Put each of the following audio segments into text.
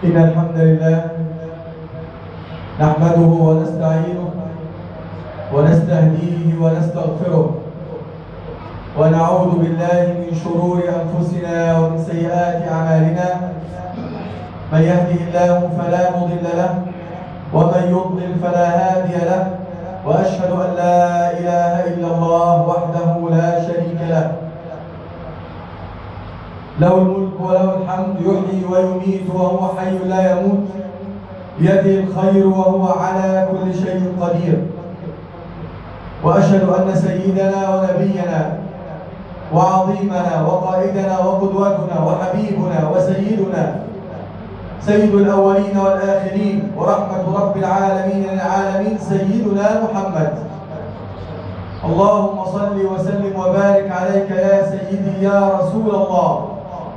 إن الحمد لله نحمده ونستعينه ونستهديه ونستغفره ونعوذ بالله من شرور أنفسنا ومن سيئات أعمالنا من يهده الله فلا مضل له ومن يضلل فلا هادي له وأشهد أن لا إله إلا الله وحده لا شريك له له الملك وله الحمد يحيي ويميت وهو حي لا يموت بيده الخير وهو على كل شيء قدير واشهد ان سيدنا ونبينا وعظيمنا وقائدنا وقدوتنا وحبيبنا وسيدنا سيد الاولين والاخرين ورحمه رب العالمين للعالمين سيدنا محمد اللهم صل وسلم وبارك عليك يا سيدي يا رسول الله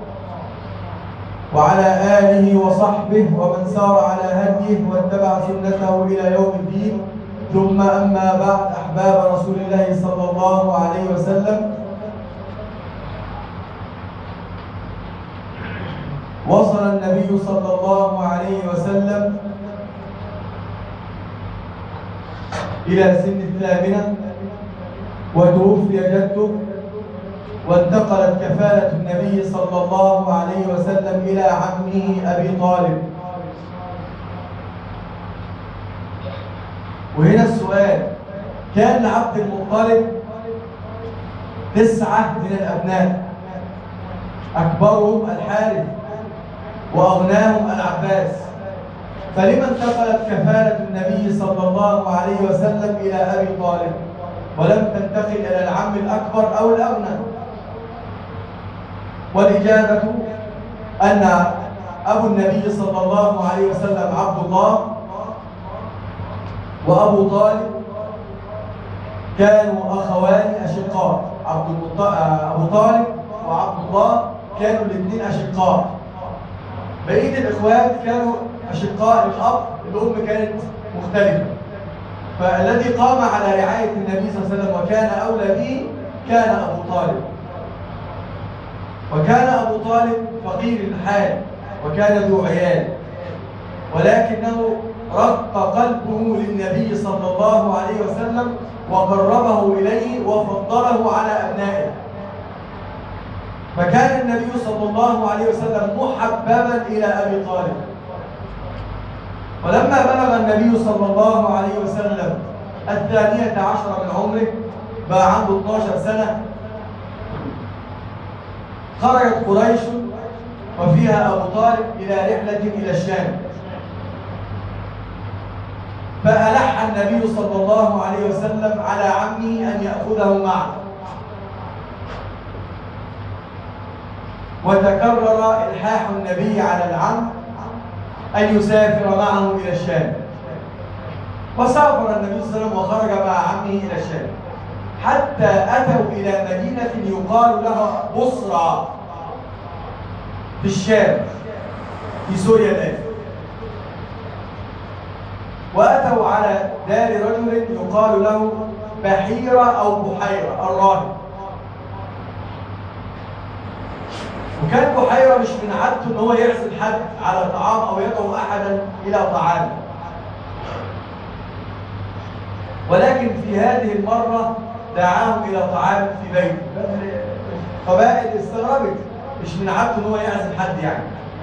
وعلى آله وصحبه ومن سار على هديه واتبع سنته إلى يوم الدين ثم أما بعد أحباب رسول الله صلى الله عليه وسلم وصل النبي صلى الله عليه وسلم إلى سن الثامنة وتوفي جده وانتقلت كفالة النبي صلى الله عليه وسلم إلى عمه أبي طالب وهنا السؤال كان عبد المطلب تسعة من الأبناء أكبرهم الحارث وأغناهم العباس فلما انتقلت كفالة النبي صلى الله عليه وسلم إلى أبي طالب ولم تنتقل إلى العم الأكبر أو الأغنى والإجابة أن أبو النبي صلى الله عليه وسلم عبد الله وأبو طالب كانوا أخوان أشقاء عبد أبو طالب وعبد الله كانوا الاثنين أشقاء بقية الإخوات كانوا أشقاء الأب الأم كانت مختلفة فالذي قام على رعاية النبي صلى الله عليه وسلم وكان أولى به كان أبو طالب وكان أبو طالب فقير الحال وكان ذو عيال ولكنه رق قلبه للنبي صلى الله عليه وسلم وقربه إليه وفضله على أبنائه فكان النبي صلى الله عليه وسلم محببا إلى أبي طالب ولما بلغ النبي صلى الله عليه وسلم الثانية عشر من عمره بقى عنده 12 سنة خرجت قريش وفيها أبو طالب إلى رحلة إلى الشام فألح النبي صلى الله عليه وسلم على عمه أن يأخذه معه وتكرر إلحاح النبي على العم أن يسافر معه إلى الشام وسافر النبي صلى الله عليه وسلم وخرج مع عمه إلى الشام حتى أتوا إلى مدينة يقال لها بصرى في الشام في سوريا الآن وأتوا على دار رجل يقال له بحيرة أو بحيرة الراهب وكان بحيرة مش من عادته إن هو يعزم حد على طعام أو يدعو أحدا إلى طعام ولكن في هذه المرة دعاهم إلى طعام في بيته قبائل استغربت مش من عادته إن هو يعزم حد يعني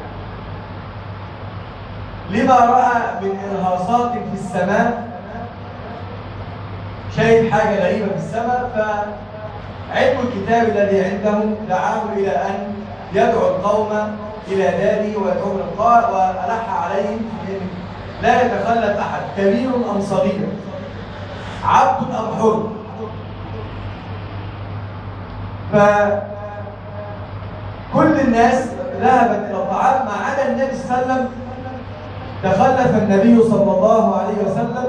لما رأى من إرهاصات في السماء شايف حاجة غريبة في السماء فعلم الكتاب الذي عندهم دعاه إلى أن يدعو القوم إلى داره ويدعوهم القاء وألح عليهم بأن لا يتخلف أحد كبير أم صغير عبد أم حر فكل الناس ذهبت إلى الطعام ما عدا النبي صلى الله عليه وسلم تخلف النبي صلى الله عليه وسلم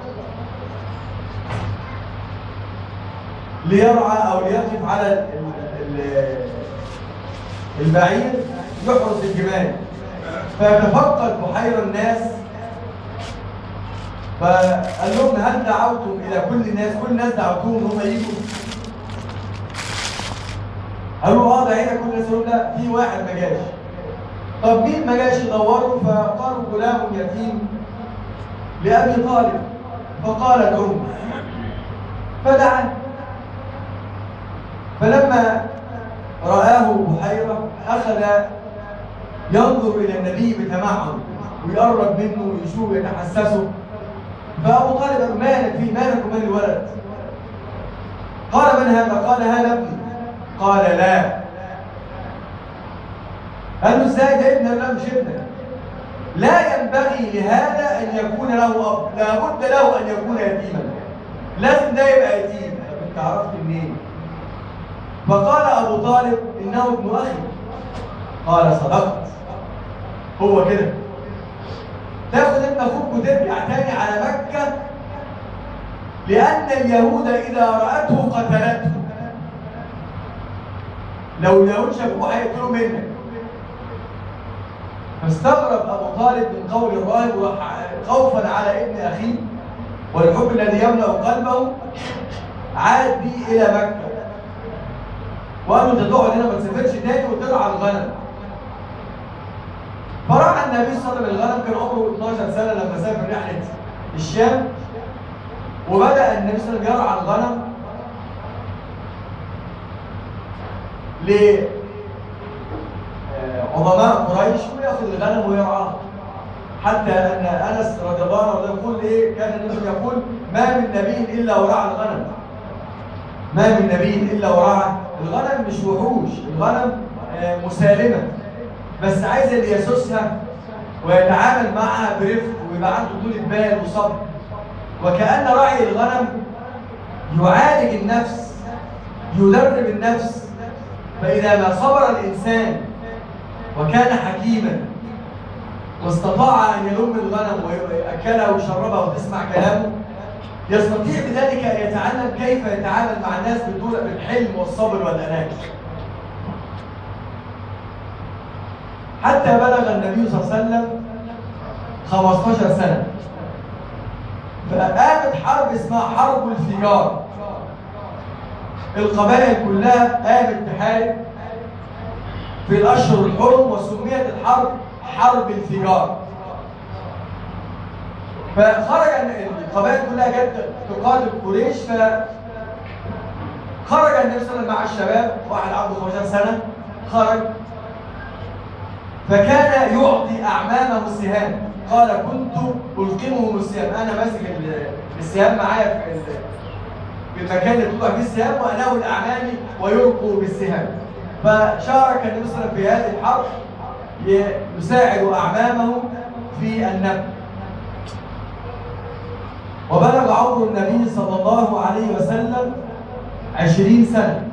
ليرعى أو ليقف على البعير يحرس الجمال فتفقد بحير الناس فقال لهم هل دعوتم الى كل الناس كل الناس دعوتهم ان هم يجوا قالوا اه ده هنا كل الناس يقول لا في واحد ما جاش طب مين ما جاش يدوروا فقالوا غلام يتيم لأبي طالب فقالت أمه فدعا فلما رآه بحيرة أخذ ينظر إلى النبي بتمعن ويقرب منه ويشوف يتحسسه فأبو طالب مالك في مالك ومال الولد قال من هذا؟ قال هذا ابني قال لا قال له ازاي ده ابنك لا مش ابنك لا ينبغي لهذا ان يكون له اب لابد له ان يكون يتيما لازم ده يبقى يتيم طب انت عرفت منين فقال ابو طالب انه ابن اخي قال صدقت هو كده تاخد ابن اخوك وترجع تاني على مكه لان اليهود اذا راته قتلته لو اليهود شافوه هيقتلوا منك فاستغرب ابو طالب من قول الراهب خوفا على ابن اخيه والحب الذي يملا قلبه عاد به الى مكه وقال له انت تقعد هنا ما تسافرش تاني وترعى الغنم فراح النبي صلى الله عليه وسلم الغنم كان عمره 12 سنه لما سافر رحله الشام وبدا النبي صلى الله عليه وسلم يرعى الغنم لعظماء قريش وياخذ الغنم ويرعاه حتى ان انس رضي الله عنه يقول ايه كان النبي يقول ما من نبي الا ورعى الغنم ما من نبي الا ورعى الغنم مش وحوش الغنم مسالمه بس عايز اللي يسوسها ويتعامل معها برفق ويبقى عنده طولة بال وصبر وكأن راعي الغنم يعالج النفس يدرب النفس فإذا ما صبر الإنسان وكان حكيما واستطاع أن يلم الغنم ويأكلها ويشربها وتسمع كلامه يستطيع بذلك أن يتعلم كيف يتعامل مع الناس بالحلم والصبر والأناة حتى بلغ النبي صلى الله عليه وسلم 15 سنة فقامت حرب اسمها حرب الفجار القبائل كلها قامت تحارب في الأشهر الحرم وسميت الحرب حرب الفجار فخرج القبائل كلها جت تقاتل قريش ف خرج النبي صلى الله عليه وسلم مع الشباب واحد عنده 15 سنة خرج فكان يعطي أعمامه السهام قال كنت ألقمهم السهام أنا ماسك السهام معايا في في المكان اللي بتوضع فيه السهام وأناول أعمامي ويلقوا بالسهام فشارك النبي صلى الله عليه وسلم في هذه الحرب يساعد أعمامه في النبل وبلغ عمر النبي صلى الله عليه وسلم عشرين سنة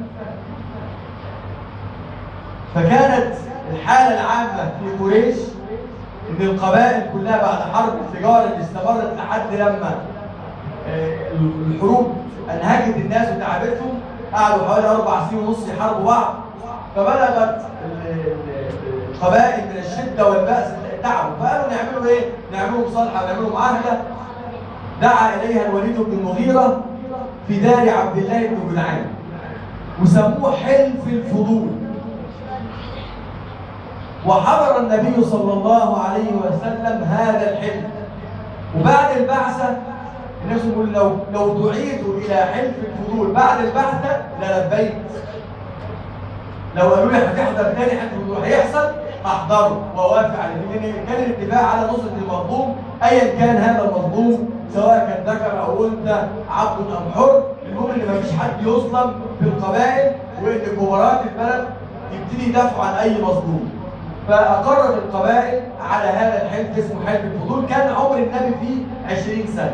فكانت الحالة العامة في قريش إن القبائل كلها بعد حرب الفجار اللي استمرت لحد لما الحروب أنهكت الناس وتعبتهم قعدوا حوالي أربع سنين ونص يحاربوا بعض فبلغت القبائل من الشدة والبأس تعبوا فقالوا نعملوا إيه؟ نعملوا مصالحة ونعملوا معاهدة دعا إليها الوليد بن المغيرة في دار عبد الله بن جدعان وسموه حلف الفضول وحضر النبي صلى الله عليه وسلم هذا الحلف وبعد البعثة الناس يقول لو لو دعيت إلى حلف الفضول بعد البعثة للبيت لو قالوا لي هتحضر تاني حلف الفضول هيحصل أحضره وأوافق عليه لأن كان الاتفاق على نصرة المظلوم أيا كان هذا المظلوم سواء كان ذكر أو أنثى عبد أم حر المهم إن مفيش حد يظلم في القبائل وإن كبارات البلد يبتدي يدافعوا عن أي مظلوم فأقرت القبائل على هذا الحلف اسمه حلف الفضول كان عمر النبي فيه 20 سنة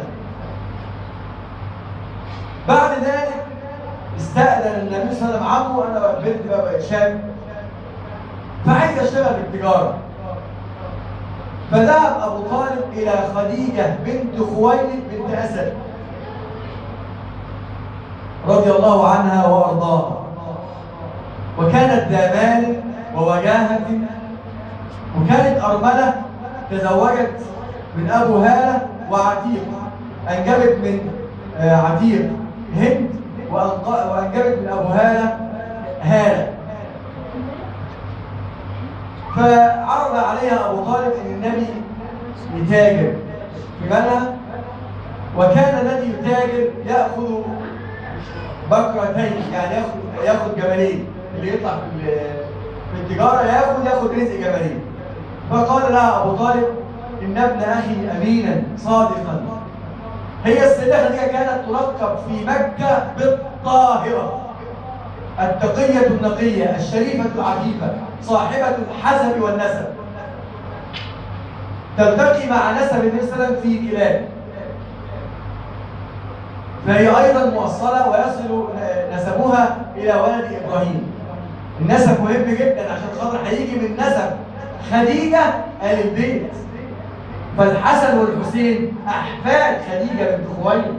بعد ذلك استأذن النبي صلى الله عليه وسلم عمه أنا بنت بقى بقت شاب فعايز أشتغل بالتجارة فذهب أبو طالب إلى خديجة بنت خويلد بنت أسد رضي الله عنها وأرضاها وكانت ذا مال ووجاهة وكانت أرملة تزوجت من أبو هالة وعتيق أنجبت من عتيق هند وأنجبت من أبو هالة هالة فعرض عليها أبو طالب أن النبي يتاجر في مالها وكان الذي يتاجر يأخذ بكرتين يعني ياخد ياخد جمالين اللي يطلع في في التجاره ياخد ياخد رزق جمالين فقال لها ابو طالب ان ابن اخي امينا صادقا هي السيده خديجه كانت تلقب في مكه بالطاهره التقيه النقيه الشريفه العفيفه صاحبه الحسب والنسب تلتقي مع نسب النبي صلى الله عليه وسلم في كلاب فهي أيضا مؤصلة ويصل نسبها إلى ولد إبراهيم النسب مهم جدا عشان خاطر هيجي من نسب خديجة آل البيت فالحسن والحسين أحفاد خديجة بنت خويلد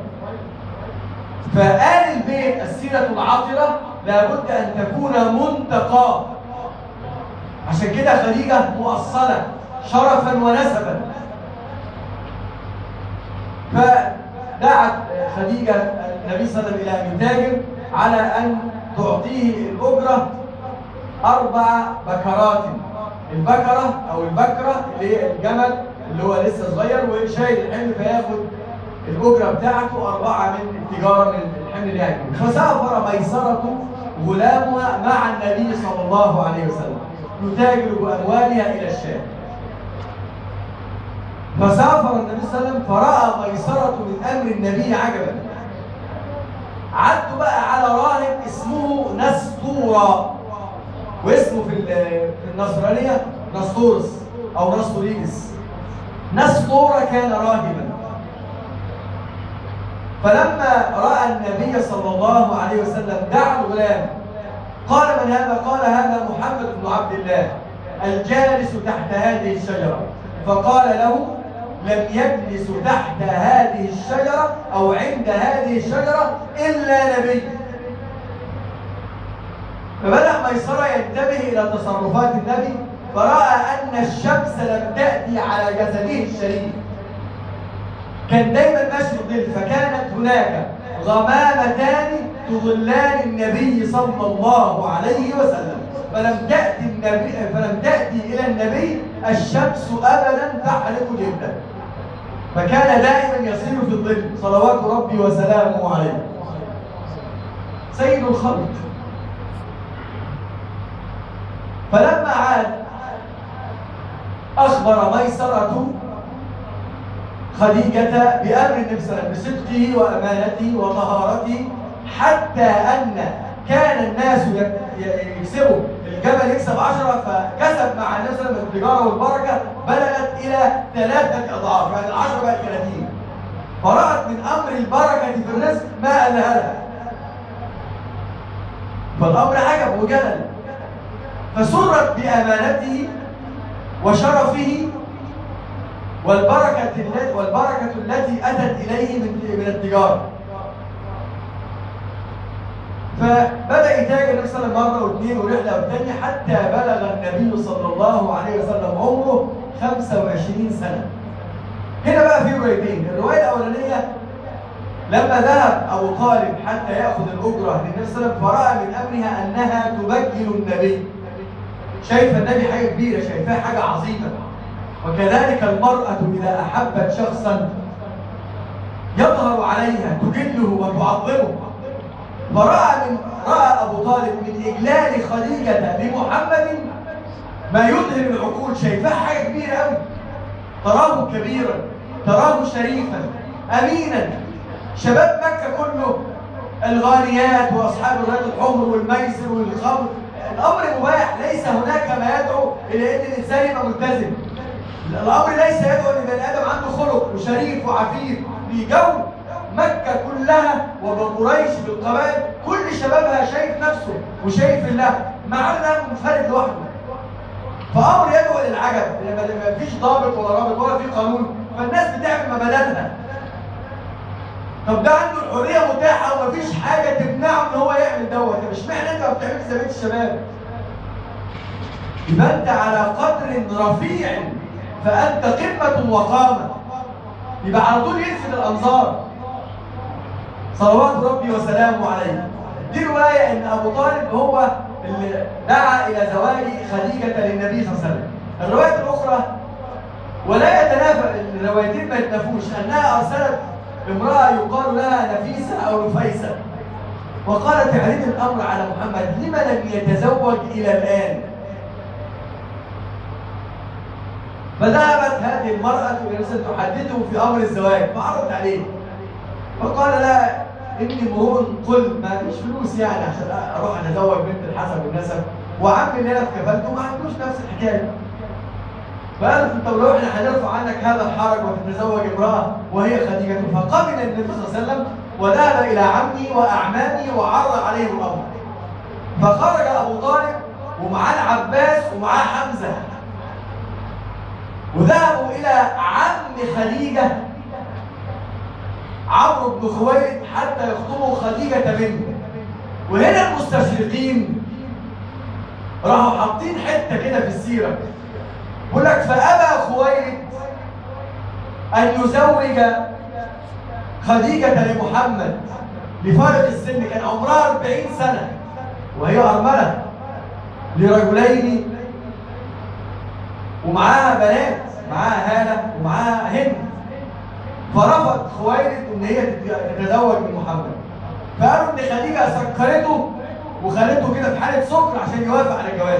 فآل البيت السيرة العاطرة لابد أن تكون منتقاة عشان كده خديجة مؤصلة شرفا ونسبا فدعت خديجة النبي صلى الله عليه وسلم إلى أن يتاجر على أن تعطيه الأجرة أربع بكرات البكرة أو البكرة اللي هي الجمل اللي هو لسه صغير وشايل الحمل فياخد الأجرة بتاعته أربعة من التجارة من الحمل اللي هيجي فسافر ميسرة غلامها مع النبي صلى الله عليه وسلم يتاجر بأموالها إلى الشام فسافر النبي صلى الله عليه وسلم فرأى ميسرة من أمر النبي عجبا عدوا بقى على راهب اسمه نسطورة واسمه في في النصرانية نسطورس أو نسطوريكس نسطورة كان راهبا فلما رأى النبي صلى الله عليه وسلم دعا الغلام قال من هذا؟ قال هذا محمد بن عبد الله الجالس تحت هذه الشجرة فقال له لم يجلس تحت هذه الشجرة أو عند هذه الشجرة إلا نبي فبدأ ميسرة ينتبه إلى تصرفات النبي فرأى أن الشمس لم تأتي على جسده الشريف كان دايما ماشي الظل فكانت هناك غمامتان تظلان النبي صلى الله عليه وسلم فلم تأتي النبي فلم تأتي إلى النبي الشمس أبدا تحرق جدا فكان دائما يسير في الظل صلوات ربي وسلامه عليه سيد الخلق فلما عاد أخبر ميسرة خديجة بأمر النبي صلى الله عليه وسلم بصدقه وأمانته وطهارته حتى أن كان الناس يكسبوا الجبل يكسب عشرة فكسب مع الناس لما التجارة والبركة بلغت إلى ثلاثة أضعاف يعني العشرة بقت 30 فرأت من أمر البركة في الرزق ما ألها لها فالأمر عجب وجلل فسرت بأمانته وشرفه والبركة التي والبركة التي أتت إليه من من التجارة فبدأ يتاجر النبي صلى الله عليه وسلم مرة واثنين ورحلة والثانية حتى بلغ النبي صلى الله عليه وسلم عمره 25 سنة. هنا بقى في روايتين، الرواية الأولانية لما ذهب أبو طالب حتى يأخذ الأجرة للنبي صلى الله عليه وسلم فرأى من أمرها أنها تبجل النبي. شايفة النبي حاجة كبيرة، شايفاه حاجة عظيمة. وكذلك المرأة إذا أحبت شخصا يظهر عليها تجله وتعظمه فرأى من رأى أبو طالب من إجلال خديجة لمحمد ما يظهر العقول شايفاه حاجة كبيرة قوي تراه كبيرا تراه شريفا أمينا شباب مكة كله الغاليات وأصحاب الرياض الحمر والميسر والخمر الأمر مباح ليس هناك ما يدعو إلى أن الإنسان يبقى ملتزم الأمر ليس يدعو أن بني آدم عنده خلق وشريف وعفيف في جو مكة كلها وبقريش بالقبائل كل شبابها شايف نفسه وشايف الله مع انه منفرد لوحده فامر يدعو للعجب لما ما فيش ضابط ولا رابط ولا في قانون فالناس بتعمل مبادئها طب ده عنده الحريه متاحه ومفيش حاجه تمنعه ان هو يعمل دوت مش معنى انت ما بتعملش زي بقيه الشباب يبقى انت على قدر رفيع فانت قمه وقامه يبقى على طول يلفت الانظار صلوات ربي وسلامه عليه دي رواية ان ابو طالب هو اللي دعا إلى زواج خديجة للنبي صلى الله عليه وسلم الرواية الأخرى ولا يتنافى الروايتين ما يتنافوش أنها أرسلت امرأة يقال لها نفيسة أو نفيسة وقالت تعريض الأمر على محمد لما لم يتزوج إلى الآن فذهبت هذه المرأة إلى تحدثه في أمر الزواج فعرضت عليه فقال لها إني امرؤ قل ما فيش فلوس يعني عشان أروح أتزوج بنت الحسب والنسب وعمي اللي أنا اتكفلته ما عندوش نفس الحكاية فقالت انت لو احنا هنرفع عنك هذا الحرج وتتزوج امراه وهي خديجه فقبل النبي صلى الله عليه وسلم وذهب الى عمي واعمامي وعرض عليهم الامر فخرج ابو طالب ومعاه العباس ومعاه حمزه وذهبوا الى عم خديجه عمرو بن خويلد حتى يخطبوا خديجه منه وهنا المستشرقين راحوا حاطين حته كده في السيره يقول لك فأبى خويلد أن يزوج خديجة لمحمد لفارق السن كان عمرها 40 سنة وهي أرملة لرجلين ومعاها بنات معاها هالة ومعاها هند فرفض خويلد ان هي تتزوج من محمد فقالوا ان خديجه سكرته وخلته كده في حاله سكر عشان يوافق على الجواز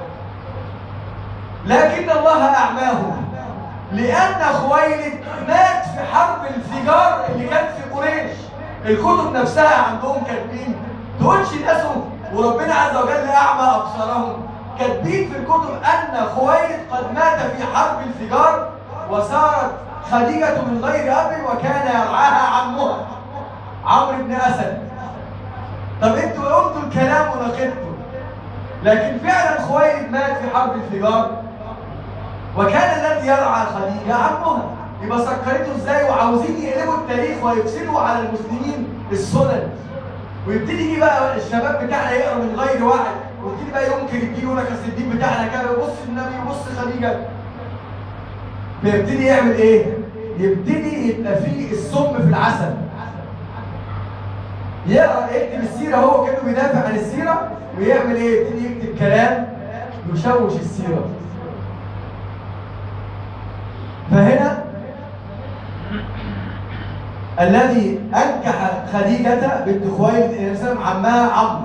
لكن الله أعماه لأن خويلد مات في حرب الفجار اللي كان في قريش الكتب نفسها عندهم كاتبين تقولش ناسهم وربنا عز وجل أعمى أبصارهم كاتبين في الكتب أن خويلد قد مات في حرب الفجار وصارت خديجة من غير أب وكان يرعاها عمها عمرو بن أسد طب انتوا قلتوا الكلام ونقدتوا لكن فعلا خويلد مات في حرب الفجار وكان الذي يرعى خديجة عمها يبقى سكرته ازاي وعاوزين يقلبوا التاريخ ويفسدوا على المسلمين السنن ويبتدي يجي بقى الشباب بتاعنا يقرا من غير وعي ويبتدي بقى ينكر الدين يقول لك اصل الدين بتاعنا كده بص النبي بص خديجه فيبتدي يعمل ايه؟ يبتدي يبقى فيه السم في العسل يقرا يكتب السيره هو كانه بيدافع عن السيره ويعمل ايه؟ يبتدي يكتب كلام يشوش السيره فهنا الذي أنكح خديجة بنت خويلد بن الإسلام عمها عمرو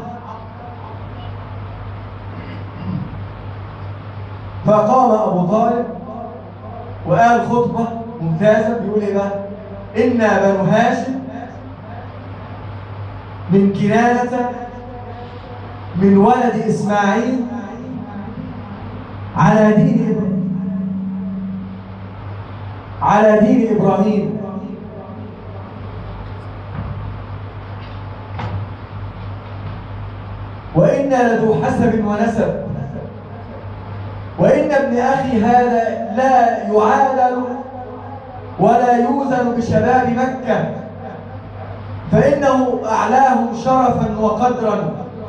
فقام أبو طالب وقال خطبة ممتازة بيقول إيه بقى؟ إنا بنو هاشم من كنانة من ولد إسماعيل على دين إبراهيم على دين إبراهيم وإن لذو حسب ونسب وإن ابن أخي هذا لا يعادل ولا يوزن بشباب مكة فإنه أعلاهم شرفا وقدرا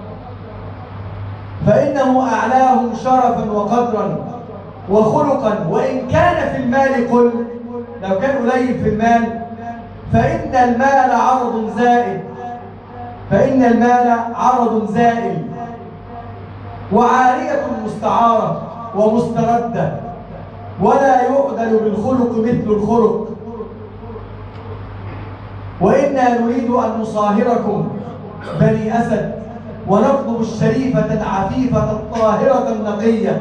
فإنه أعلاهم شرفا وقدرا وخلقا وإن كان في المال قل لو كان قليل في المال فإن المال عرض زائد فإن المال عرض زائل وعارية مستعارة ومستردة ولا يعدل بالخلق مثل الخلق وإنا نريد أن نصاهركم بني أسد ونطلب الشريفة العفيفة الطاهرة النقية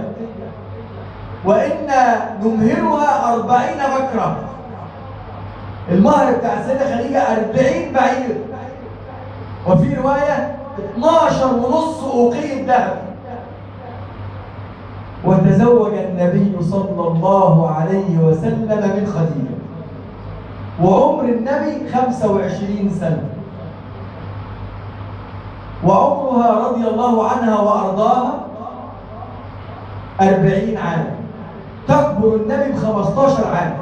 وإنا نمهرها أربعين بكرة المهر بتاع السيدة خديجة 40 بعير وفي رواية 12 ونص أوقية ذهب وتزوج النبي صلى الله عليه وسلم من خديجة وعمر النبي 25 سنة وعمرها رضي الله عنها وأرضاها أربعين عام تكبر النبي ب 15 عام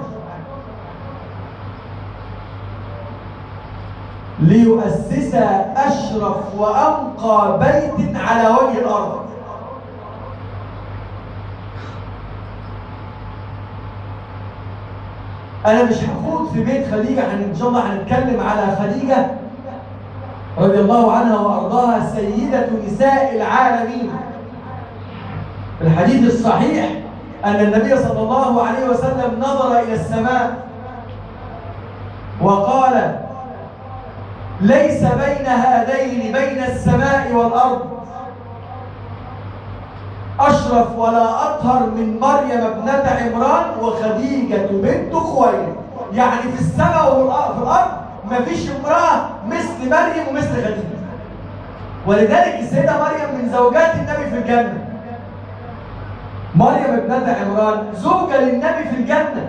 ليؤسس أشرف وأنقى بيت على وجه الأرض أنا مش هخوض في بيت خديجة إن شاء الله هنتكلم على خديجة رضي الله عنها وأرضاها سيدة نساء العالمين في الحديث الصحيح أن النبي صلى الله عليه وسلم نظر إلى السماء وقال ليس بين هذين بين السماء والأرض أشرف ولا أطهر من مريم ابنة عمران وخديجة بنت خويلد يعني في السماء وفي الأرض مفيش امرأة مثل مريم ومثل خديجة ولذلك السيدة مريم من زوجات النبي في الجنة مريم ابنة عمران زوجة للنبي في الجنة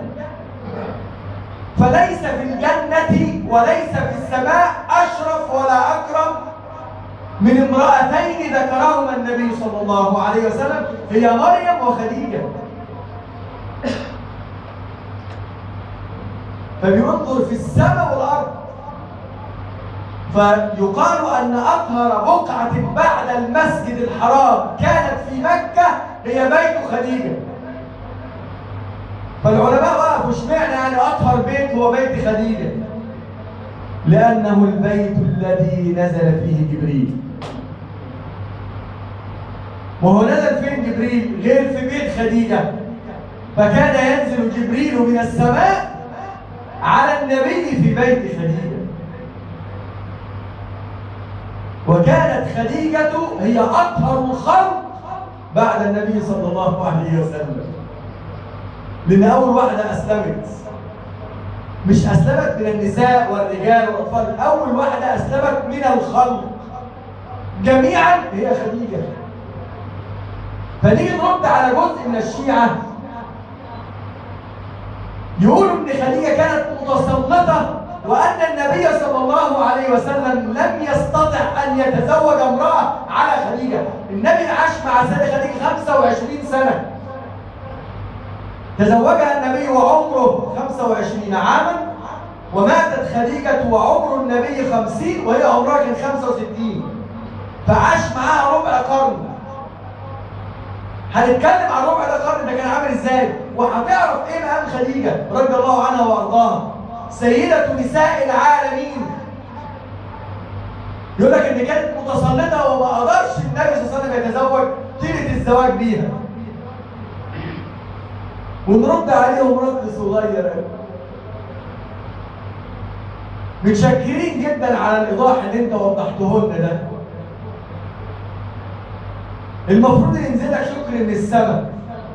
فليس في الجنة وليس في السماء أشرف ولا أكرم من امرأتين ذكرهما النبي صلى الله عليه وسلم هي مريم وخديجة فبينظر في السماء والأرض فيقال أن أطهر بقعة بعد المسجد الحرام كانت في مكة هي بيت خديجة فالعلماء وقفوا اشمعنى يعني أطهر بيت هو بيت خديجة لأنه البيت الذي نزل فيه جبريل وهو نزل فين جبريل غير في بيت خديجة فكان ينزل جبريل من السماء على النبي في بيت خديجة وكانت خديجة هي أطهر الخلق بعد النبي صلى الله عليه وسلم لأن أول واحدة أسلمت مش أسلمت من النساء والرجال والأطفال أول واحدة أسلمت من الخلق جميعا هي خديجة فنيجي نرد على جزء من الشيعة يقولوا ان خديجه كانت متسلطه وان النبي صلى الله عليه وسلم لم يستطع ان يتزوج امراه على خديجه، النبي عاش مع سيدة خديجه 25 سنه. تزوجها النبي وعمره 25 عاما وماتت خديجه وعمر النبي 50 وهي عمرها كان 65 فعاش معاها ربع قرن هنتكلم عن ربع ده قرن ده كان عامل ازاي وهتعرف ايه مقام خديجه رضي الله عنها وارضاها سيده نساء العالمين يقول لك ان كانت متسلطه وما قدرش النبي صلى الله عليه وسلم يتزوج طيله الزواج بيها ونرد عليهم رد صغير قوي متشكرين جدا على الايضاح اللي انت وضحته لنا ده المفروض ينزل لك شكر من السماء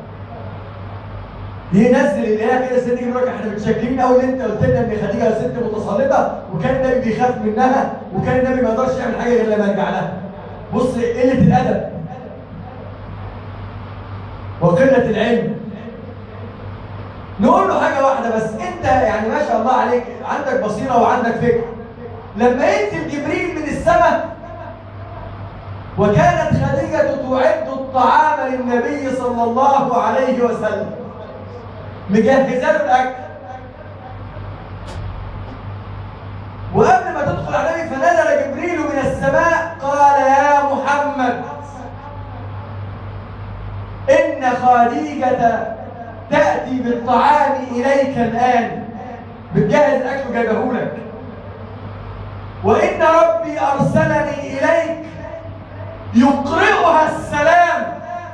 ينزل الاله كده سيدنا يقول لك احنا متشكرين قوي ان انت قلت لنا ان خديجه ست متسلطه وكان النبي بيخاف منها وكان النبي ما يقدرش يعمل حاجه غير لما يرجع لها بص قله الادب وقله العلم نقول له حاجه واحده بس انت يعني ما شاء الله عليك عندك بصيره وعندك فكر لما ينزل جبريل من السماء وكانت خديجة تعد الطعام للنبي صلى الله عليه وسلم مجهزة له الأكل وقبل ما تدخل على النبي فنزل جبريل من السماء قال يا محمد إن خديجة تأتي بالطعام إليك الآن بتجهز الأكل وجايبه لك وإن ربي أرسلني إليك يقرئها السلام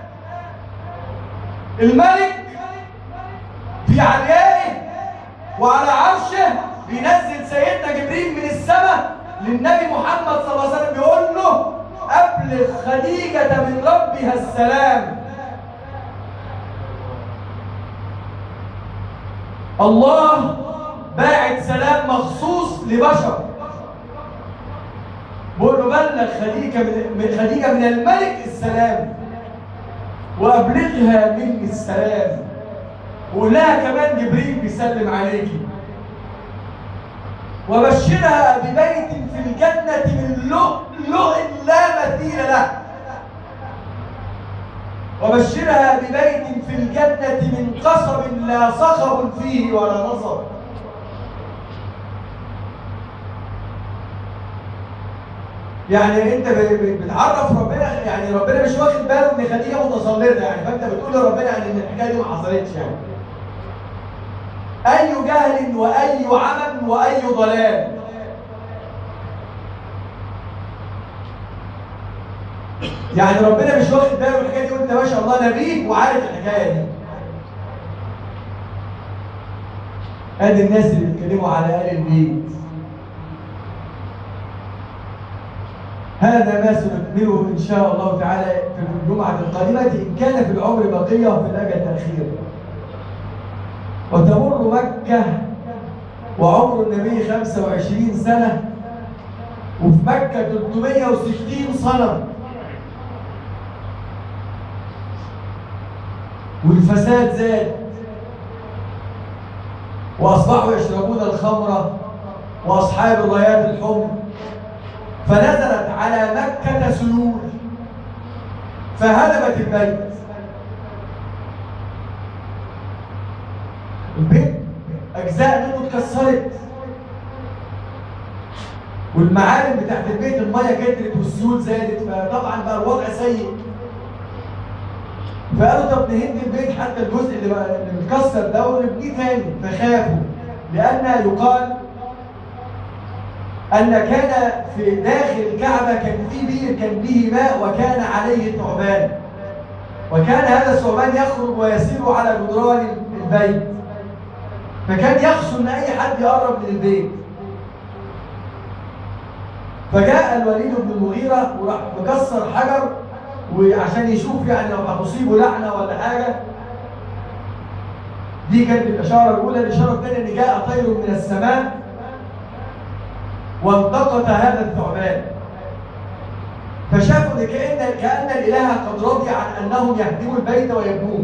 الملك في عليائه وعلى عرشه بينزل سيدنا جبريل من السماء للنبي محمد صلى الله عليه وسلم بيقول له أبلغ خديجة من ربها السلام الله باعت سلام مخصوص لبشر بقول له بلغ خديجة من خديجة من الملك السلام وأبلغها مني السلام وقول لها كمان جبريل بيسلم عليكي وبشرها ببيت في الجنة من لؤلؤ لا مثيل له وبشرها ببيت في الجنة من قصب لا صخب فيه ولا نصب يعني انت بتعرف ربنا يعني ربنا مش واخد باله ان خديجه متسلطه يعني فانت بتقول لربنا ان الحكايه دي ما حصلتش يعني اي جهل واي عمى واي ضلال يعني ربنا مش واخد باله من الحكايه دي وانت ما شاء الله نبيك وعارف الحكايه دي ادي الناس اللي بيتكلموا على اهل البيت هذا ما سنكمله ان شاء الله تعالى في الجمعه القادمه ان كان في العمر بقيه وفي الاجل تاخير وتمر مكه وعمر النبي 25 سنه وفي مكه 360 صنم والفساد زاد واصبحوا يشربون الخمر واصحاب الرايات الحمر فنزلت على مكة سيول فهدمت البيت البيت أجزاء منه اتكسرت والمعالم بتاعت البيت المية كترت والسيول زادت فطبعا بقى الوضع سيء فقالوا طب نهد البيت حتى الجزء اللي بقى اللي متكسر ده ونبنيه تاني فخافوا لأن يقال أن كان في داخل الكعبة كان في بئر كان به ماء وكان عليه ثعبان وكان هذا الثعبان يخرج ويسير على جدران البيت فكان يخشى ان اي حد يقرب من البيت فجاء الوليد بن المغيرة وراح مكسر حجر وعشان يشوف يعني لو هتصيبه لعنة ولا حاجة دي كانت الإشارة الأولى الإشارة الثانية إن جاء طير من السماء والتقط هذا الثعبان فشافوا ان كأن كأن الإله قد رضي عن أنهم يهدموا البيت ويبنوه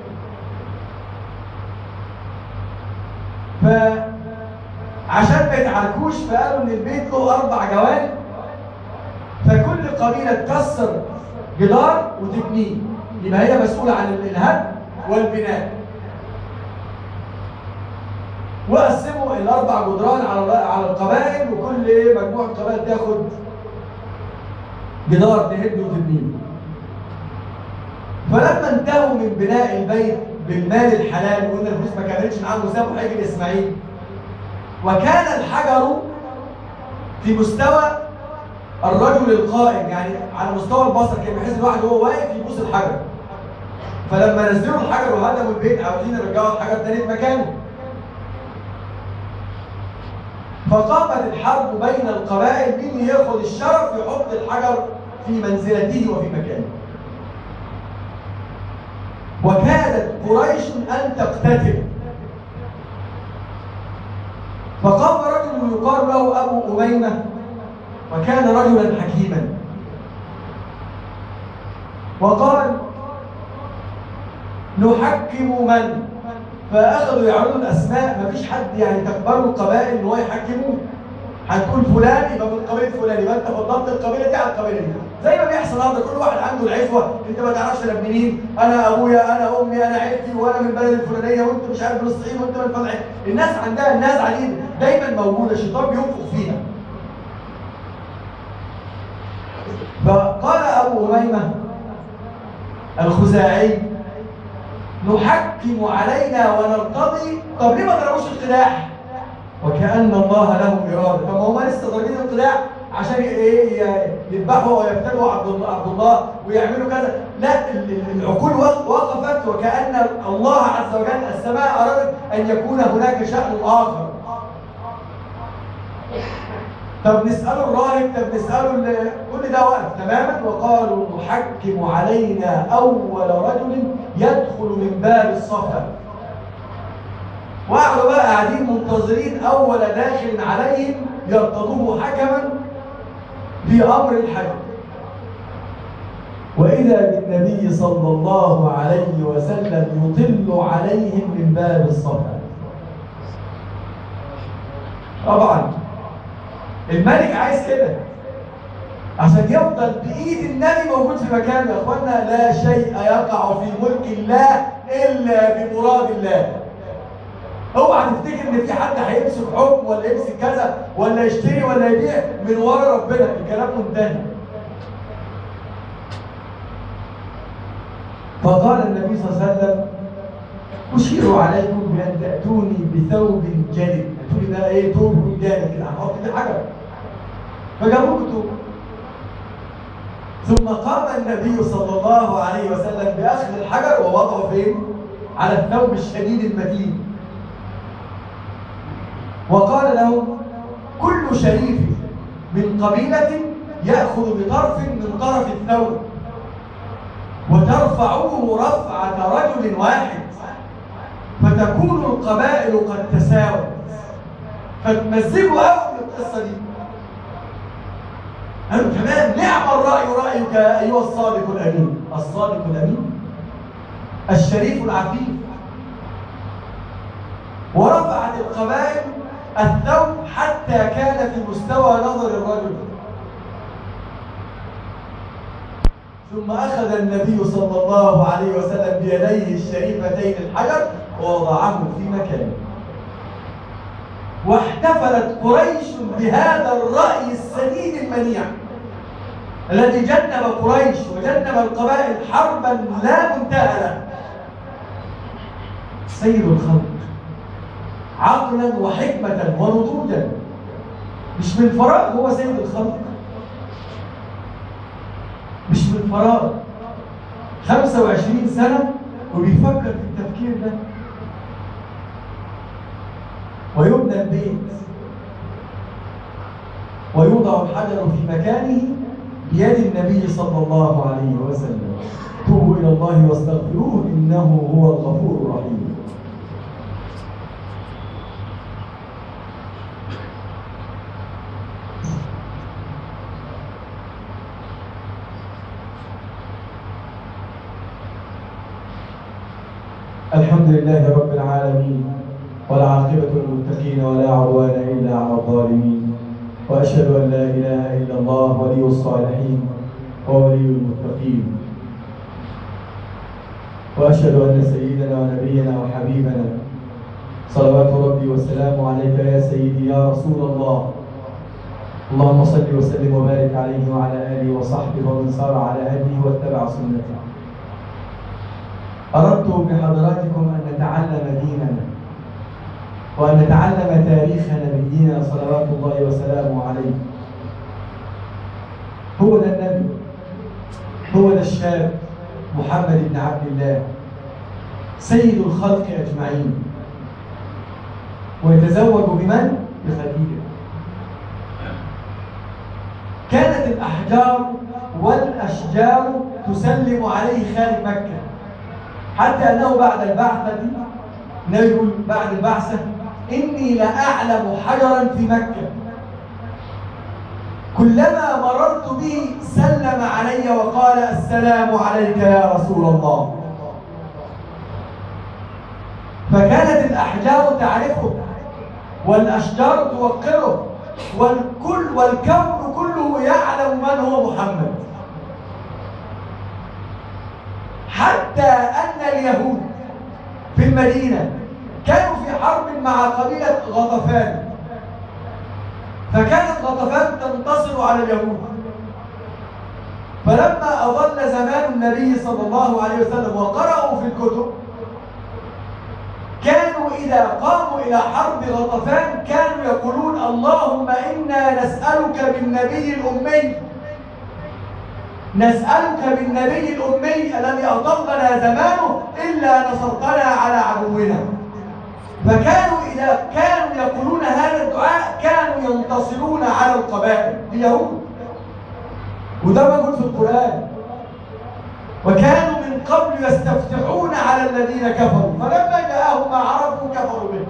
فعشان ما يتعاركوش فقالوا ان البيت له اربع جوانب فكل قبيله تكسر جدار وتبنيه يبقى هي مسؤوله عن الهدم والبناء وقسموا الاربع جدران على على القبائل وكل ايه مجموعه قبائل تاخد جدار تهد وتبنيه فلما انتهوا من بناء البيت بالمال الحلال وقلنا الفلوس ما كانتش معاهم وسابوا حجر اسماعيل وكان الحجر في مستوى الرجل القائم يعني على مستوى البصر كان بحيث الواحد وهو واقف يبوس الحجر فلما نزلوا الحجر وهدموا البيت عاوزين يرجعوا الحجر تاني في مكانه فقامت الحرب بين القبائل مين ياخد الشرف يحط الحجر في منزلته وفي مكانه وكادت قريش ان تقتتل فقام رجل يقال له ابو اميمه وكان رجلا حكيما وقال نحكم من فاخذوا يعرضوا الاسماء مفيش حد يعني تقبلوا القبائل ان هو يحكموه هتقول فلان يبقى من قبيله فلان يبقى انت فضلت القبيله دي على القبيله دي زي ما بيحصل النهارده كل واحد عنده العفوه انت ما تعرفش انا ابن مين انا ابويا انا امي انا عيلتي وانا من البلد الفلانيه وانت مش عارف من الصعيد وانت من الفلح الناس عندها النزعه دي دايما موجوده الشيطان بينفخ فيها فقال ابو اميمه الخزاعي نحكم علينا ونرتضي طب ليه ما ضربوش القلاح وكأن الله لهم إرادة طب هم لسه ضاربين القلاع عشان ايه يذبحوا ويبتلوا عبد الله عبد الله ويعملوا كذا لا العقول وقفت وكأن الله عز وجل السماء أرادت أن يكون هناك شأن آخر طب نسأله الراهب طب نسأله كل ده وقت تماما وقالوا نحكم علينا أول رجل يدخل من باب الصفا وقعدوا بقى قاعدين منتظرين أول داخل عليهم يرتضوه حكما في أمر الحج وإذا بالنبي صلى الله عليه وسلم يطل عليهم من باب الصفا طبعا الملك عايز كده عشان يفضل بايد النبي موجود في مكانه يا اخوانا لا شيء يقع في ملك الله الا بمراد الله اوعى تفتكر ان في حد هيمسك حكم ولا يمسك كذا ولا يشتري ولا يبيع من ورا ربنا الكلام منتهي فقال النبي صلى الله عليه وسلم أشير عليكم بأن تأتوني بثوب جلد تقولي بقى إيه ثوب جامد كده هنحط فيه حجر فجابوا له ثوب ثم قام النبي صلى الله عليه وسلم بأخذ الحجر ووضعه فين؟ على الثوب الشديد المتين وقال لهم كل شريف من قبيلة يأخذ بطرف من طرف الثوب وترفعوه رفعة رجل واحد فتكون القبائل قد تساوت فتمزجوا قوي القصة دي قالوا تمام نعم الرأي رأيك أيها الصادق الأمين الصادق الأمين الشريف العفيف ورفعت القبائل الثوب حتى كان في مستوى نظر الرجل ثم أخذ النبي صلى الله عليه وسلم بيديه الشريفتين الحجر ووضعه في مكانه واحتفلت قريش بهذا الرأي السديد المنيع الذي جنب قريش وجنب القبائل حربا لا منتهى له سيد الخلق عقلا وحكمة ونضوجا مش من فراغ هو سيد الخلق مش من فراغ 25 سنة وبيفكر في التفكير ده ويبنى البيت ويوضع الحجر في مكانه بيد النبي صلى الله عليه وسلم توبوا إلى الله واستغفروه إنه هو الغفور الرحيم الحمد لله رب العالمين والعاقبة للمتقين ولا عدوان إلا على الظالمين وأشهد أن لا إله إلا الله ولي الصالحين وولي المتقين وأشهد أن سيدنا ونبينا وحبيبنا صلوات ربي وسلامه عليك يا سيدي يا رسول الله اللهم صل وسلم وبارك عليه وعلى آله وصحبه ومن سار على هديه واتبع سنته أردت بحضراتكم أن نتعلم ديننا وأن نتعلم تاريخ نبينا صلوات الله وسلامه عليه هو ده النبي هو ده الشاب محمد بن عبد الله سيد الخلق أجمعين ويتزوج بمن؟ بخديجة كانت الأحجار والأشجار تسلم عليه خارج مكة حتى أنه بعد البعثة النبي يقول بعد البعثة إني لأعلم حجرا في مكة كلما مررت به سلم علي وقال السلام عليك يا رسول الله فكانت الأحجار تعرفه والأشجار توقره والكل والكون كله يعلم من هو محمد حتى أن اليهود في المدينة كانوا في حرب مع قبيلة غطفان فكانت غطفان تنتصر على اليهود فلما أظل زمان النبي صلى الله عليه وسلم وقرأوا في الكتب كانوا إذا قاموا إلى حرب غطفان كانوا يقولون اللهم إنا نسألك بالنبي الأمي نسألك بالنبي الأمي الذي أضلنا زمانه إلا نصرتنا على عدونا فكانوا إذا كانوا يقولون هذا الدعاء كانوا ينتصرون على القبائل اليهود وده موجود في القرآن وكانوا من قبل يستفتحون على الذين كفروا فلما جاءهم ما عرفوا كفروا به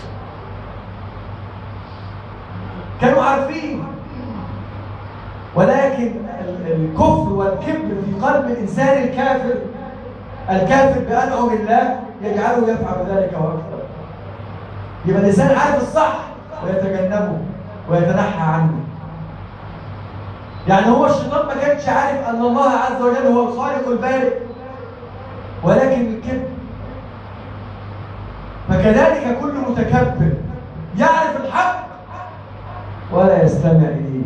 كانوا عارفين ولكن الكفر والكبر في قلب الإنسان الكافر الكافر بأنعم الله يجعله يفعل ذلك وأكثر يبقى الإنسان عارف الصح ويتجنبه ويتنحى عنه يعني هو الشيطان ما كانش عارف أن الله عز وجل هو الخالق البارئ ولكن الكبر فكذلك كل متكبر يعرف الحق ولا يستمع إليه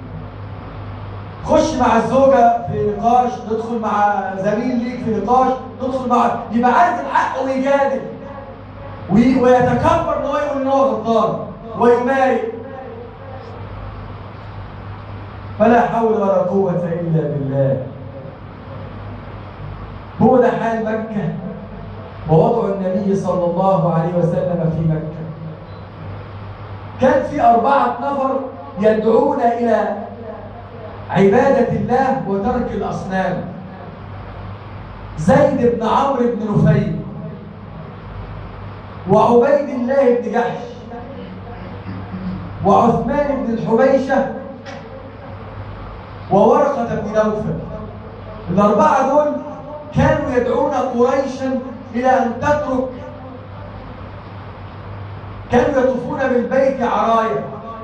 خش مع الزوجة في نقاش تدخل مع زميل ليك في نقاش تدخل مع يبقى عارف الحق ويجادل ويتكبر ان هو يقول ان هو غلطان ويمارق فلا حول ولا قوة إلا بالله هو ده حال مكة ووضع النبي صلى الله عليه وسلم في مكة كان في أربعة نفر يدعون إلى عبادة الله وترك الأصنام زيد بن عمرو بن نفيل وعبيد الله بن جحش وعثمان بن الحبيشة وورقة بن نوفل الأربعة دول كانوا يدعون قريشا إلى أن تترك كانوا يطوفون بالبيت عرايا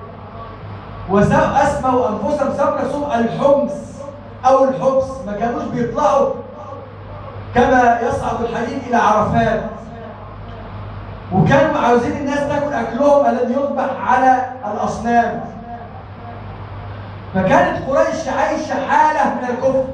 وأسموا أنفسهم سموا نفسهم الحمص أو الحبس ما كانوش بيطلعوا كما يصعد الحديد إلى عرفات وكانوا عاوزين الناس تاكل أكلهم الذي يذبح على الأصنام فكانت قريش عايشة حالة من الكفر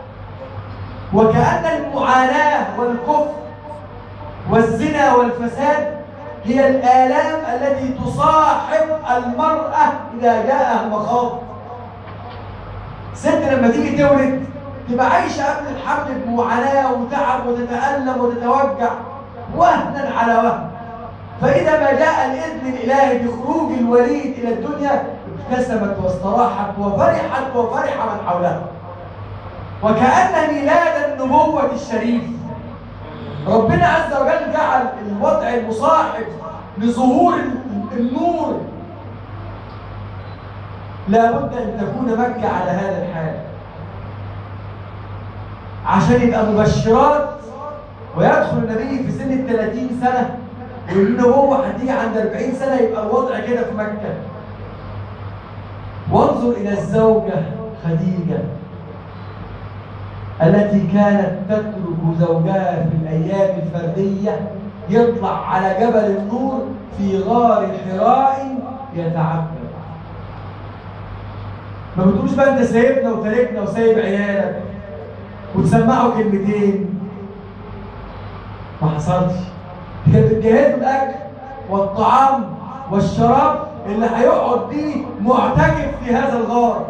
وكأن المعاناة والكفر والزنا والفساد هي الآلام التي تصاحب المرأة إذا جاءها المخاض ست لما تيجي تولد تبقى عايشة قبل الحمل بمعاناة وتعب وتتألم وتتوجع وهنا على وهن فإذا ما جاء الإذن الإلهي بخروج الوليد إلى الدنيا ابتسمت واستراحت وفرحت وفرح من حولها وكأن ميلاد النبوة الشريف ربنا عز وجل جعل الوضع المصاحب لظهور النور لابد أن تكون مكة على هذا الحال عشان يبقى مبشرات ويدخل النبي في سن الثلاثين سنة هو هتيجي عند 40 سنة يبقى الوضع كده في مكة وانظر إلى الزوجة خديجة التي كانت تترك زوجها في الأيام الفردية يطلع على جبل النور في غار حراء يتعبد ما بتقولش بقى انت سايبنا وتاركنا وسايب عيالك وتسمعوا كلمتين ما حصلش كانت بتجهزوا الاكل والطعام والشراب اللي هيقعد بيه معتكف في هذا الغار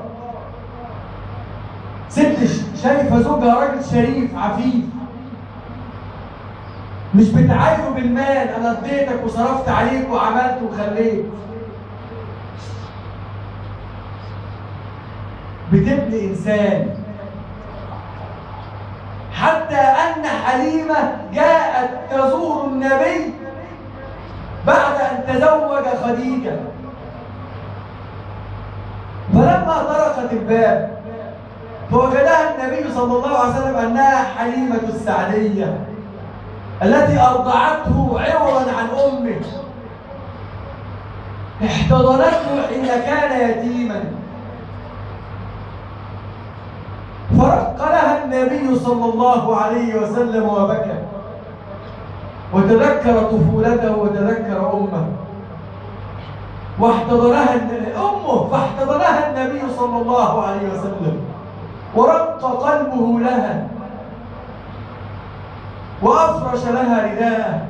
ست شايفه زوجها راجل شريف عفيف مش بتعايره بالمال انا اديتك وصرفت عليك وعملت وخليت بتبني انسان حتى ان حليمه جاءت تزور النبي بعد ان تزوج خديجه فلما طرقت الباب فوجدها النبي صلى الله عليه وسلم أنها حليمة السعدية التي أرضعته عوضا عن أمه احتضنته حين كان يتيما فرق لها النبي صلى الله عليه وسلم وبكى وتذكر طفولته وتذكر أمه واحتضنها أمه فاحتضنها النبي صلى الله عليه وسلم ورق قلبه لها وأفرش لها رداءه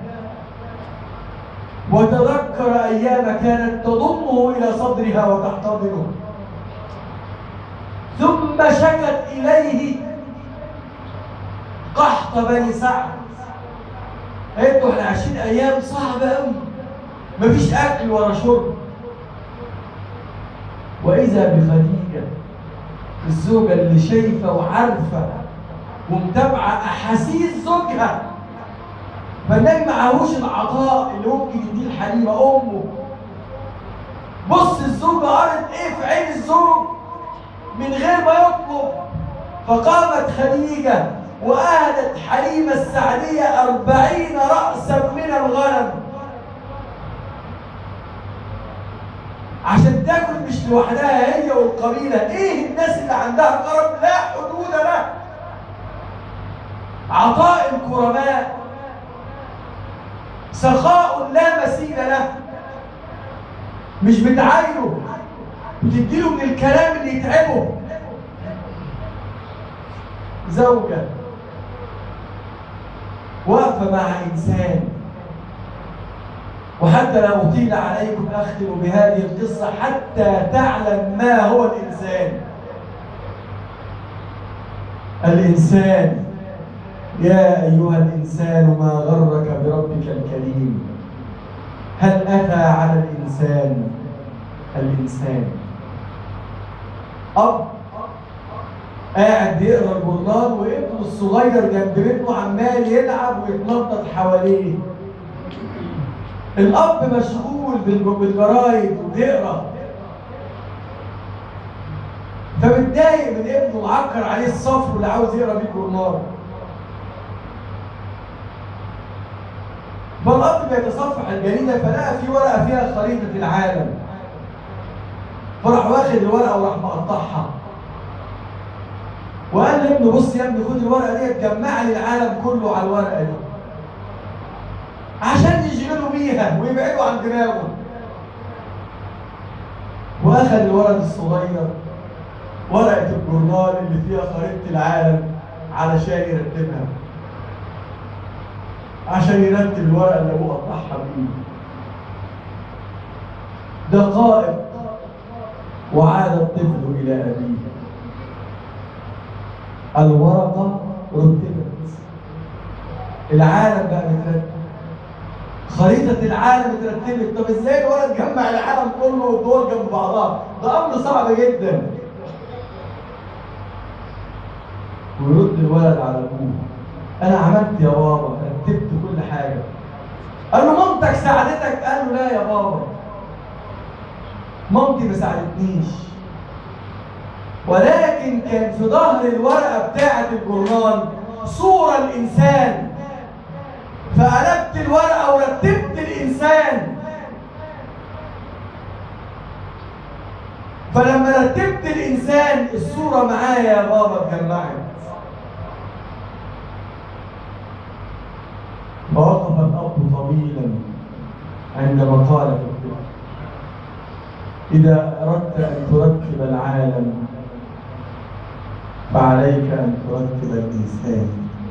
وتذكر أيام كانت تضمه إلى صدرها وتحتضنه ثم شكت إليه قحط بني سعد قالت له احنا عايشين أيام صعبة قوي مفيش أكل ولا شرب وإذا بخديجة الزوجة اللي شايفة وعارفة ومتابعة أحاسيس زوجها فالنبي معهوش العطاء اللي ممكن يديه الحليمة أمه بص الزوجة قالت إيه في عين الزوج من غير ما يطلب فقامت خديجة وأهدت حليمة السعدية أربعين رأسا من الغنم عشان تاكل مش لوحدها هي والقبيلة ايه الناس اللي عندها كرم لا حدود له عطاء الكرماء سخاء لا مثيل له مش بتعايره بتديله من الكلام اللي يتعبه زوجة واقفة مع إنسان وحتى لو أطيل عليكم أختم بهذه القصة حتى تعلم ما هو الإنسان الإنسان يا أيها الإنسان ما غرك بربك الكريم هل أتى على الإنسان الإنسان أب قاعد بيقرا الجورنال وابنه الصغير جنب منه عمال يلعب ويتنطط حواليه الأب مشغول بالج- بالجرايد وبيقرا فمتضايق من ابنه وعكر عليه الصفر اللي عاوز يقرا بيه الجورنال فالأب بيتصفح الجريدة فلقى في ورقة فيها خريطة العالم فراح واخد الورقة وراح مقطعها وقال لابنه بص يا ابني خد الورقة دي تجمع لي العالم كله على الورقة دي عشان يشغلوا بيها ويبعدوا عن دماغه واخد الولد الصغير ورقة الجورنال اللي فيها خريطة العالم علشان يرتبها عشان يرتب الورقة اللي ابوه قطعها بإيده دقائق وعاد الطفل إلى أبيه الورقة رتبت العالم بقى مترتب خريطة العالم اترتبت طب ازاي الولد جمع العالم كله والدول جنب بعضها ده أمر صعب جدا ويرد الولد على أبوه أنا عملت يا بابا رتبت كل حاجة قال له مامتك ساعدتك قال له لا يا بابا مامتي ما ساعدتنيش ولكن كان في ظهر الورقة بتاعة الجورنال صورة الإنسان فقلبت الورقة ورتبت الإنسان فلما رتبت الإنسان الصورة معايا يا بابا اتجمعت فوقف الأب طويلا عندما قال في الطفل إذا أردت أن تركب العالم فعليك أن تركب الإنسان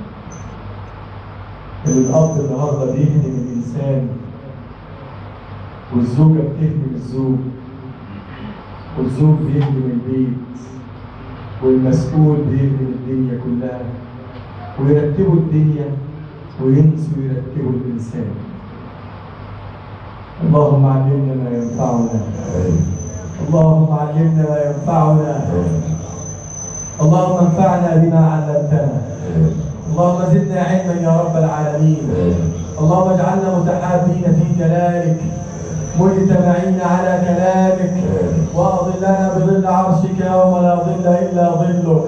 الأب النهارده بيهدم الإنسان والزوجة بتهدم الزوج والزوج بيهدم البيت والمسؤول بيهدم الدنيا كلها ويرتبوا الدنيا وينسوا يرتبوا الإنسان اللهم علمنا ما ينفعنا اللهم علمنا ما ينفعنا اللهم انفعنا بما علمتنا اللهم زدنا علما يا رب العالمين اللهم اجعلنا متحابين في جلالك مجتمعين على كلامك واظلنا بظل عرشك يوم لا ظل الا ظلك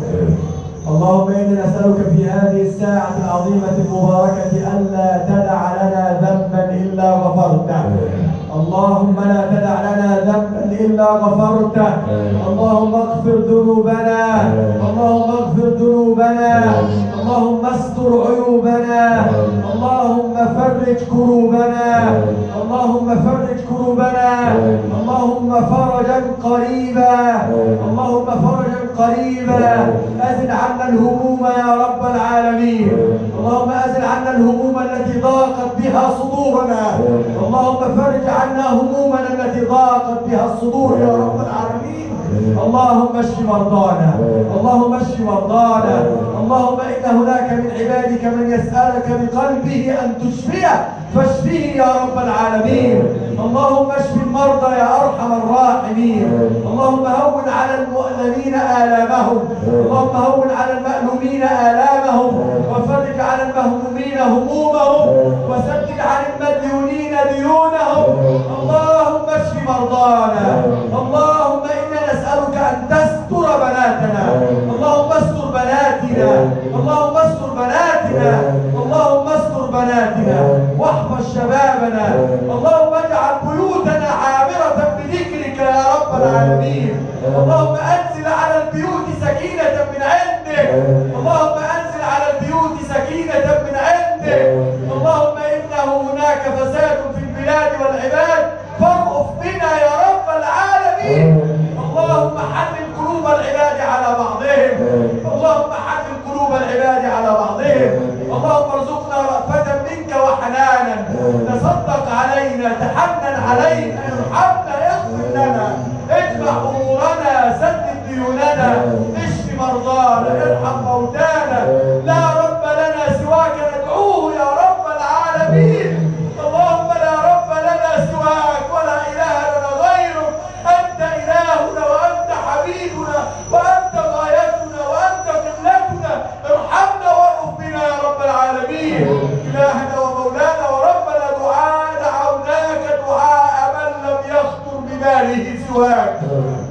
اللهم انا نسالك في هذه الساعه العظيمه المباركه الا تدع لنا ذنبا الا غفرته اللهم لا تدع لنا ذنبا الا غفرته اللهم اغفر ذنوبنا اللهم اغفر ذنوبنا اللهم استر عيوبنا اللهم فرج كروبنا اللهم فرج كروبنا اللهم فرجا قريبا اللهم فرجا قريبا ازل عنا الهموم يا رب العالمين اللهم ازل عنا الهموم التي ضاقت بها صدورنا اللهم فرج عنا همومنا التي ضاقت بها الصدور يا رب العالمين اللهم اشف مرضانا اللهم اشف مرضانا اللهم ان هناك من عبادك من يسالك بقلبه ان تشفيه فاشفه يا رب العالمين اللهم اشف المرضى يا ارحم الراحمين اللهم هون على المؤلمين الامهم اللهم هون على المألومين آلامهم وفرج على المهمومين همومهم وسدد عن المديونين ديونهم اللهم اشف مرضانا اللهم انا نسألك ان تستر بناتنا اللهم استر بناتنا اللهم استر بناتنا اللهم استر بناتنا واحفظ شبابنا اللهم اجعل بيوتنا عامرة بذكرك يا رب العالمين اللهم انزل على البيوت سكينة من عندك اللهم انزل على البيوت سكينة من عندك اللهم انه هناك فساد في البلاد والعباد فارأف بنا يا رب العالمين اللهم حلل قلوب العباد على بعضهم اللهم حلل قلوب العباد على بعضهم اللهم ارزقنا رأفة منك وحنانا تصدق علينا تحنن علينا ارحمنا اغفر لنا اجمع امورنا سدد ديوننا اشف مرضانا ارحم موتانا سواك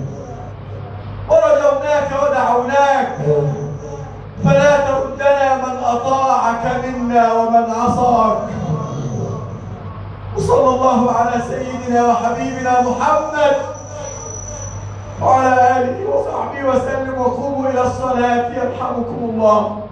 ورجوناك ودعوناك فلا تردنا من أطاعك منا ومن عصاك وصلى الله على سيدنا وحبيبنا محمد وعلى آله وصحبه وسلم وقوموا إلى الصلاة يرحمكم الله